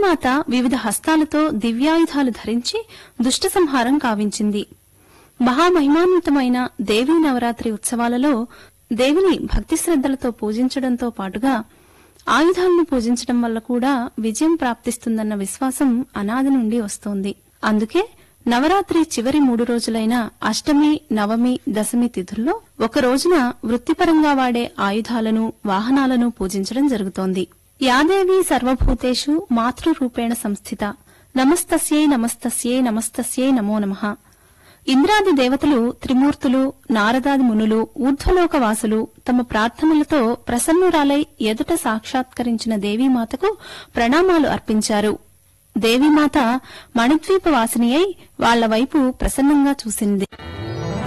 దేవీమాత వివిధ హస్తాలతో దివ్యాయుధాలు ధరించి దుష్ట సంహారం కావించింది మహామహిమాన్వితమైన దేవీ నవరాత్రి ఉత్సవాలలో దేవిని భక్తి శ్రద్దలతో పూజించడంతో పాటుగా ఆయుధాలను పూజించడం వల్ల కూడా విజయం ప్రాప్తిస్తుందన్న విశ్వాసం అనాది నుండి వస్తోంది అందుకే నవరాత్రి చివరి మూడు రోజులైన అష్టమి నవమి దశమి తిథుల్లో ఒక రోజున వృత్తిపరంగా వాడే ఆయుధాలను వాహనాలను పూజించడం జరుగుతోంది యాదేవి సర్వభూతేషు మాతృరూపేణ సంస్థిత నమస్తస్యై నమస్తస్యై నమస్తస్యై నమో నమః ఇంద్రాది దేవతలు త్రిమూర్తులు నారదాది మునులు ఊర్ధ్వలోక వాసులు తమ ప్రార్థనలతో ప్రసన్నురాలై ఎదుట సాక్షాత్కరించిన దేవీమాతకు ప్రణామాలు అర్పించారు దేవీమాత మణిద్వీప వాసిని అయి వాళ్ల వైపు ప్రసన్నంగా చూసింది